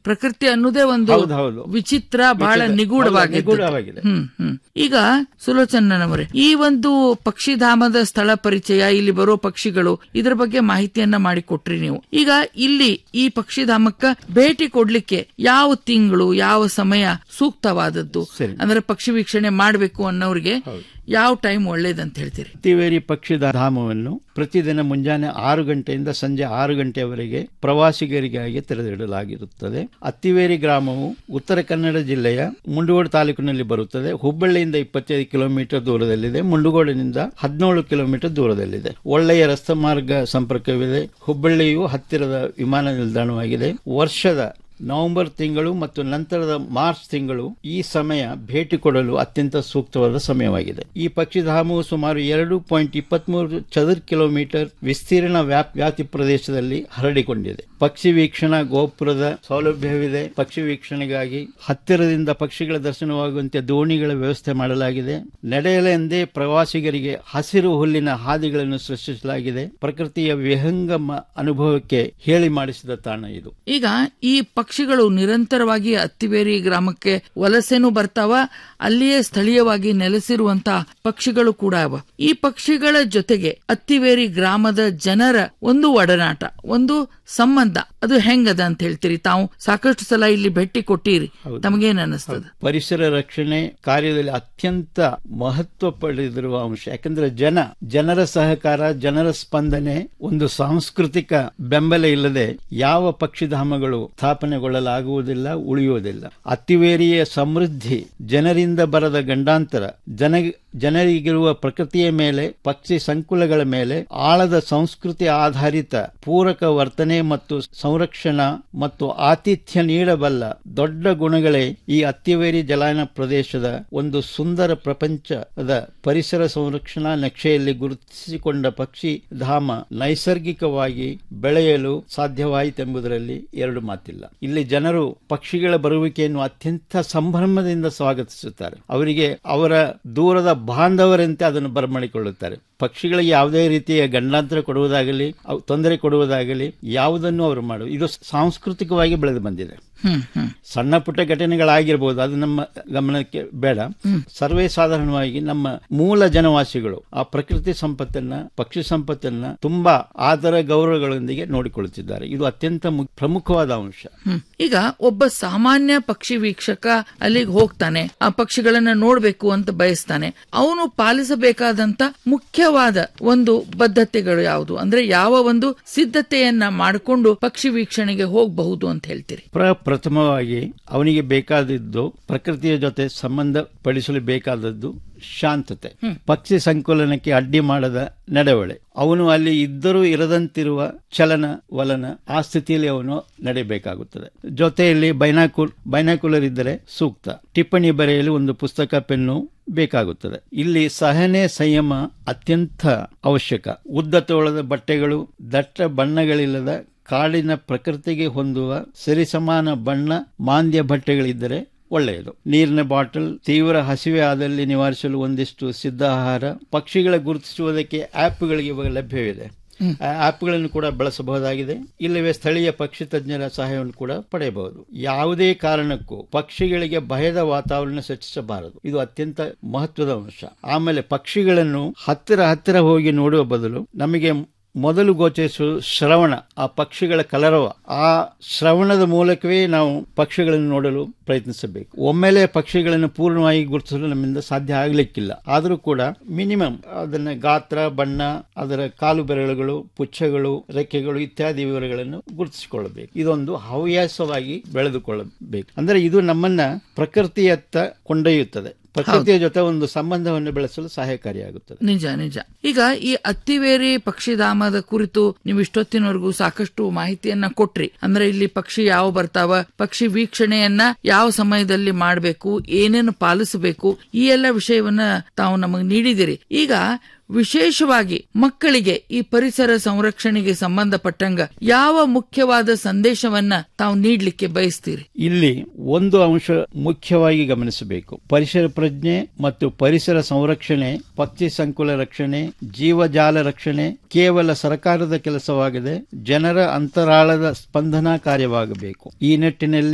ಪ್ರಕೃತಿ ಅನ್ನೋದೇ ಒಂದು ಹೌದು, ಹೌದು. ವಿಚಿತ್ರ ಬಹಳ ವಿಚಿತ್ರ, ನಿಗೂಢವಾಗಿದೆ ನಿಗೂಢವಾಗಿದೆ. ಹ್ಮ್ ಹ್ಮ್ ಈಗ ಸುಲೋಚನವರೇ ಈ ಒಂದು ಪಕ್ಷಿಧಾಮದ ಸ್ಥಳ ಪರಿಚಯ ಇಲ್ಲಿ ಬರೋ ಪಕ್ಷಿಗಳು ಇದರ ಬಗ್ಗೆ ಮಾಹಿತಿಯನ್ನ ಮಾಡಿಕೊಟ್ರಿ ನೀವು ಈಗ ಇಲ್ಲಿ ಈ ಪಕ್ಷಿಧಾಮಕ್ಕ ಭೇಟಿ ಕೊಡ್ಲಿಕ್ಕೆ ಯಾವ ತಿಂಗಳು ಯಾವ ಸಮಯ ಸೂಕ್ತವಾದದ್ದು ಸರಿ. ಅಂದ್ರೆ ಪಕ್ಷಿ ವೀಕ್ಷಣೆ ಮಾಡ್ಬೇಕು ಅನ್ನೋರಿಗೆ ಯಾವ ಟೈಮ್ ಒಳ್ಳೇದಂತ ಹೇಳ್ತೀರಿ ಅತ್ತಿವೇರಿ ಪಕ್ಷಿ ಧಾಮವನ್ನು ಪ್ರತಿದಿನ ಮುಂಜಾನೆ ಆರು ಗಂಟೆಯಿಂದ ಸಂಜೆ ಆರು ಗಂಟೆಯವರೆಗೆ ಪ್ರವಾಸಿಗರಿಗಾಗಿ ತೆರೆದಿಡಲಾಗಿರುತ್ತದೆ ಅತ್ತಿವೇರಿ ಗ್ರಾಮವು ಉತ್ತರ ಕನ್ನಡ ಜಿಲ್ಲೆಯ ಮುಂಡಗೋಡು ತಾಲೂಕಿನಲ್ಲಿ ಬರುತ್ತದೆ ಹುಬ್ಬಳ್ಳಿಯಿಂದ ಇಪ್ಪತ್ತೈದು ಕಿಲೋಮೀಟರ್ ದೂರದಲ್ಲಿದೆ ಮುಂಡಗೋಡಿನಿಂದ ಹದಿನೇಳು ಕಿಲೋಮೀಟರ್ ದೂರದಲ್ಲಿದೆ ಒಳ್ಳೆಯ ರಸ್ತೆ ಮಾರ್ಗ ಸಂಪರ್ಕವಿದೆ ಹುಬ್ಬಳ್ಳಿಯು ಹತ್ತಿರದ ವಿಮಾನ ನಿಲ್ದಾಣವಾಗಿದೆ ವರ್ಷದ ನವೆಂಬರ್ ತಿಂಗಳು ಮತ್ತು ನಂತರದ ಮಾರ್ಚ್ ತಿಂಗಳು ಈ ಸಮಯ ಭೇಟಿ ಕೊಡಲು ಅತ್ಯಂತ ಸೂಕ್ತವಾದ ಸಮಯವಾಗಿದೆ ಈ ಪಕ್ಷಿಧಾಮವು ಸುಮಾರು ಎರಡು ಪಾಯಿಂಟ್ ಇಪ್ಪತ್ಮೂರು ಚದುರ್ ಕಿಲೋಮೀಟರ್ ವಿಸ್ತೀರ್ಣ ವ್ಯಾಪ್ ವ್ಯಾಪ್ತಿ ಪ್ರದೇಶದಲ್ಲಿ ಹರಡಿಕೊಂಡಿದೆ ಪಕ್ಷಿ ವೀಕ್ಷಣಾ ಗೋಪುರದ ಸೌಲಭ್ಯವಿದೆ ಪಕ್ಷಿ ವೀಕ್ಷಣೆಗಾಗಿ ಹತ್ತಿರದಿಂದ ಪಕ್ಷಿಗಳ ದರ್ಶನವಾಗುವಂತೆ ದೋಣಿಗಳ ವ್ಯವಸ್ಥೆ ಮಾಡಲಾಗಿದೆ ನಡೆಯಲೆಂದೇ ಪ್ರವಾಸಿಗರಿಗೆ ಹಸಿರು ಹುಲ್ಲಿನ ಹಾದಿಗಳನ್ನು ಸೃಷ್ಟಿಸಲಾಗಿದೆ ಪ್ರಕೃತಿಯ ವಿಹಂಗಮ ಅನುಭವಕ್ಕೆ ಹೇಳಿ ಮಾಡಿಸಿದ ತಾಣ ಇದು ಈಗ ಈ ಪಕ್ಷಿಗಳು ನಿರಂತರವಾಗಿ ಅತ್ತಿಬೇರಿ ಗ್ರಾಮಕ್ಕೆ ವಲಸೆನೂ ಬರ್ತಾವ ಅಲ್ಲಿಯೇ ಸ್ಥಳೀಯವಾಗಿ ನೆಲೆಸಿರುವಂತ ಪಕ್ಷಿಗಳು ಕೂಡ ಅವ ಈ ಪಕ್ಷಿಗಳ ಜೊತೆಗೆ ಅತ್ತಿವೇರಿ ಗ್ರಾಮದ ಜನರ ಒಂದು ಒಡನಾಟ ಒಂದು ಸಂಬಂಧ ಅದು ಹೆಂಗದ ಅಂತ ಹೇಳ್ತೀರಿ ತಾವು ಸಾಕಷ್ಟು ಸಲ ಇಲ್ಲಿ ಭೇಟಿ ಕೊಟ್ಟಿರಿ ತಮಗೇನ್ ಅನಿಸ್ತದ ಪರಿಸರ ರಕ್ಷಣೆ ಕಾರ್ಯದಲ್ಲಿ ಅತ್ಯಂತ ಮಹತ್ವ ಪಡೆದಿರುವ ಅಂಶ ಯಾಕಂದ್ರೆ ಜನ ಜನರ ಸಹಕಾರ ಜನರ ಸ್ಪಂದನೆ ಒಂದು ಸಾಂಸ್ಕೃತಿಕ ಬೆಂಬಲ ಇಲ್ಲದೆ ಯಾವ ಪಕ್ಷಿಧಾಮಗಳು ಸ್ಥಾಪನೆಗೊಳ್ಳಲಾಗುವುದಿಲ್ಲ ಉಳಿಯುವುದಿಲ್ಲ ಅತಿವೇರಿಯ ಸಮೃದ್ಧಿ ಜನರಿಂದ ಬರದ ಗಂಡಾಂತರ ಜನ ಜನರಿಗಿರುವ ಪ್ರಕೃತಿಯ ಮೇಲೆ ಪಕ್ಷಿ ಸಂಕುಲಗಳ ಮೇಲೆ ಆಳದ ಸಂಸ್ಕೃತಿ ಆಧಾರಿತ ಪೂರಕ ವರ್ತನೆ ಮತ್ತು ಸಂರಕ್ಷಣಾ ಮತ್ತು ಆತಿಥ್ಯ ನೀಡಬಲ್ಲ ದೊಡ್ಡ ಗುಣಗಳೇ ಈ ಅತ್ತಿವೇರಿ ಜಲಾಯನ ಪ್ರದೇಶದ ಒಂದು ಸುಂದರ ಪ್ರಪಂಚದ ಪರಿಸರ ಸಂರಕ್ಷಣಾ ನಕ್ಷೆಯಲ್ಲಿ ಗುರುತಿಸಿಕೊಂಡ ಪಕ್ಷಿ ಧಾಮ ನೈಸರ್ಗಿಕವಾಗಿ ಬೆಳೆಯಲು ಸಾಧ್ಯವಾಯಿತೆಂಬುದರಲ್ಲಿ ಎರಡು ಮಾತಿಲ್ಲ ಇಲ್ಲಿ ಜನರು ಪಕ್ಷಿಗಳ ಬರುವಿಕೆಯನ್ನು ಅತ್ಯಂತ ಸಂಭ್ರಮದಿಂದ ಸ್ವಾಗತಿಸುತ್ತಾರೆ ಅವರಿಗೆ ಅವರ ದೂರದ ಬಾಂಧವರಂತೆ ಅದನ್ನು ಬರಮಾಡಿಕೊಳ್ಳುತ್ತಾರೆ ಪಕ್ಷಿಗಳಿಗೆ ಯಾವುದೇ ರೀತಿಯ ಗಂಡಾಂತರ ಕೊಡುವುದಾಗಲಿ ಅವು ತೊಂದರೆ ಕೊಡುವುದಾಗಲಿ ಯಾವುದನ್ನು ಅವರು ಮಾಡು ಇದು ಸಾಂಸ್ಕೃತಿಕವಾಗಿ ಬೆಳೆದು ಬಂದಿದೆ ಹ್ಮ್ ಹ್ಮ್ ಸಣ್ಣ ಪುಟ್ಟ ಘಟನೆಗಳಾಗಿರ್ಬೋದು ಅದು ನಮ್ಮ ಗಮನಕ್ಕೆ ಬೇಡ ಸರ್ವೇ ಸಾಧಾರಣವಾಗಿ ನಮ್ಮ ಮೂಲ ಜನವಾಸಿಗಳು ಆ ಪ್ರಕೃತಿ ಸಂಪತ್ತನ್ನ ಪಕ್ಷಿ ಸಂಪತ್ತನ್ನ ತುಂಬಾ ಆದರ ಗೌರವಗಳೊಂದಿಗೆ ನೋಡಿಕೊಳ್ಳುತ್ತಿದ್ದಾರೆ ಇದು ಅತ್ಯಂತ ಮು- ಪ್ರಮುಖವಾದ ಅಂಶ ಹ್ಮ್. ಈಗ ಒಬ್ಬ ಸಾಮಾನ್ಯ ಪಕ್ಷಿ ವೀಕ್ಷಕ ಅಲ್ಲಿಗೆ ಹೋಗ್ತಾನೆ ಆ ಪಕ್ಷಿಗಳನ್ನ ನೋಡ್ಬೇಕು ಅಂತ ಬಯಸ್ತಾನೆ ಅವನು ಪಾಲಿಸಬೇಕಾದಂತ ಮುಖ್ಯವಾದ ಒಂದು ಬದ್ಧತೆಗಳು ಯಾವುದು ಅಂದ್ರೆ ಯಾವ ಒಂದು ಸಿದ್ಧತೆಯನ್ನ ಮಾಡಿಕೊಂಡು ಪಕ್ಷಿ ವೀಕ್ಷಣೆಗೆ ಹೋಗಬಹುದು ಅಂತ ಹೇಳ್ತೀರಿ ಪ್ರಪ್ರಥಮವಾಗಿ ಅವನಿಗೆ ಬೇಕಾದದ್ದು ಪ್ರಕೃತಿಯ ಜೊತೆ ಸಂಬಂಧ ಪಡಿಸಲು ಬೇಕಾದದ್ದು ಶಾಂತತೆ ಪಕ್ಷಿ ಸಂಕುಲನಕ್ಕೆ ಅಡ್ಡಿ ಮಾಡದ ನಡವಳೆ ಅವನು ಅಲ್ಲಿ ಇದ್ದರೂ ಇರದಂತಿರುವ ಚಲನ ವಲನ ಆ ಸ್ಥಿತಿಯಲ್ಲಿ ಅವನು ನಡೆಯಬೇಕಾಗುತ್ತದೆ ಜೊತೆಯಲ್ಲಿ ಬೈನಾಕುಲ್ ಬೈನಾಕುಲರ್ ಇದ್ದರೆ ಸೂಕ್ತ ಟಿಪ್ಪಣಿ ಬರೆಯಲು ಒಂದು ಪುಸ್ತಕ ಪೆನ್ನು ಬೇಕಾಗುತ್ತದೆ ಇಲ್ಲಿ ಸಹನೆ ಸಂಯಮ ಅತ್ಯಂತ ಅವಶ್ಯಕ ಉದ್ದ ತೋಳದ ಬಟ್ಟೆಗಳು ದಟ್ಟ ಬಣ್ಣಗಳಿಲ್ಲದ ಕಾಡಿನ ಪ್ರಕೃತಿಗೆ ಹೊಂದುವ ಸರಿಸಮಾನ ಬಣ್ಣ ಮಾಂದ್ಯ ಬಟ್ಟೆಗಳಿದ್ದರೆ ಒಳ್ಳೆಯದು ನೀರಿನ ಬಾಟಲ್ ತೀವ್ರ ಹಸಿವೆ ಆದಲ್ಲಿ ನಿವಾರಿಸಲು ಒಂದಿಷ್ಟು ಸಿದ್ಧ ಆಹಾರ ಪಕ್ಷಿಗಳ ಗುರುತಿಸುವುದಕ್ಕೆ ಆ್ಯಪ್ಗಳಿಗೆ ಇವಾಗ ಲಭ್ಯವಿದೆ ಆ ಆ್ಯಪ್ಗಳನ್ನು ಕೂಡ ಬಳಸಬಹುದಾಗಿದೆ ಇಲ್ಲವೇ ಸ್ಥಳೀಯ ಪಕ್ಷಿ ತಜ್ಞರ ಸಹಾಯವನ್ನು ಕೂಡ ಪಡೆಯಬಹುದು ಯಾವುದೇ ಕಾರಣಕ್ಕೂ ಪಕ್ಷಿಗಳಿಗೆ ಭಯದ ವಾತಾವರಣ ಸೃಷ್ಟಿಸಬಾರದು ಇದು ಅತ್ಯಂತ ಮಹತ್ವದ ಅಂಶ ಆಮೇಲೆ ಪಕ್ಷಿಗಳನ್ನು ಹತ್ತಿರ ಹತ್ತಿರ ಹೋಗಿ ನೋಡುವ ಬದಲು ನಮಗೆ ಮೊದಲು ಗೋಚರಿಸುವ ಶ್ರವಣ ಆ ಪಕ್ಷಿಗಳ ಕಲರವ ಆ ಶ್ರವಣದ ಮೂಲಕವೇ ನಾವು ಪಕ್ಷಿಗಳನ್ನು ನೋಡಲು ಪ್ರಯತ್ನಿಸಬೇಕು ಒಮ್ಮೆಲೆ ಪಕ್ಷಿಗಳನ್ನು ಪೂರ್ಣವಾಗಿ ಗುರುತಿಸಲು ನಮ್ಮಿಂದ ಸಾಧ್ಯ ಆಗಲಿಕ್ಕಿಲ್ಲ ಆದರೂ ಕೂಡ ಮಿನಿಮಮ್ ಅದನ್ನ ಗಾತ್ರ ಬಣ್ಣ ಅದರ ಕಾಲು ಬೆರಳುಗಳು ಪುಚ್ಛಗಳು ರೆಕ್ಕೆಗಳು ಇತ್ಯಾದಿ ವಿವರಗಳನ್ನು ಗುರುತಿಸಿಕೊಳ್ಳಬೇಕು ಇದೊಂದು ಹವ್ಯಾಸವಾಗಿ ಬೆಳೆದುಕೊಳ್ಳಬೇಕು ಅಂದ್ರೆ ಇದು ನಮ್ಮನ್ನ ಪ್ರಕೃತಿಯತ್ತ ಕೊಂಡೊಯ್ಯುತ್ತದೆ ಪ್ರಕೃತಿಯ ಜೊತೆ ಒಂದು ಸಂಬಂಧವನ್ನು ಬೆಳೆಸಲು ಸಹಾಯಕಾರಿಯಾಗುತ್ತದೆ ನಿಜ ನಿಜ ಈಗ ಈ ಅತ್ತಿವೇರಿ ಪಕ್ಷಿಧಾಮದ ಕುರಿತು ನೀವು ಇಷ್ಟೊತ್ತಿನವರೆಗೂ ಸಾಕಷ್ಟು ಮಾಹಿತಿಯನ್ನ ಕೊಟ್ರಿ ಅಂದ್ರೆ ಇಲ್ಲಿ ಪಕ್ಷಿ ಯಾವ ಬರ್ತಾವ ಪಕ್ಷಿ ವೀಕ್ಷಣೆಯನ್ನ ಯಾವ ಸಮಯದಲ್ಲಿ ಮಾಡಬೇಕು ಏನೇನು ಪಾಲಿಸಬೇಕು ಈ ಎಲ್ಲ ವಿಷಯವನ್ನ ತಾವು ನಮಗೆ ನೀಡಿದಿರಿ ಈಗ ವಿಶೇಷವಾಗಿ ಮಕ್ಕಳಿಗೆ ಈ ಪರಿಸರ ಸಂರಕ್ಷಣೆಗೆ ಸಂಬಂಧಪಟ್ಟಂಗ ಯಾವ ಮುಖ್ಯವಾದ ಸಂದೇಶವನ್ನ ತಾವು ನೀಡ್ಲಿಕ್ಕೆ ಬಯಸ್ತೀರಿ ಇಲ್ಲಿ ಒಂದು ಅಂಶ ಮುಖ್ಯವಾಗಿ ಗಮನಿಸಬೇಕು ಪರಿಸರ ಪ್ರಜ್ಞೆ ಮತ್ತು ಪರಿಸರ ಸಂರಕ್ಷಣೆ ಪಕ್ಷಿ ಸಂಕುಲ ರಕ್ಷಣೆ ಜೀವಜಾಲ ರಕ್ಷಣೆ ಕೇವಲ ಸರ್ಕಾರದ ಕೆಲಸವಾಗದೆ ಜನರ ಅಂತರಾಳದ ಸ್ಪಂದನಾ ಕಾರ್ಯವಾಗಬೇಕು ಈ ನಿಟ್ಟಿನಲ್ಲಿ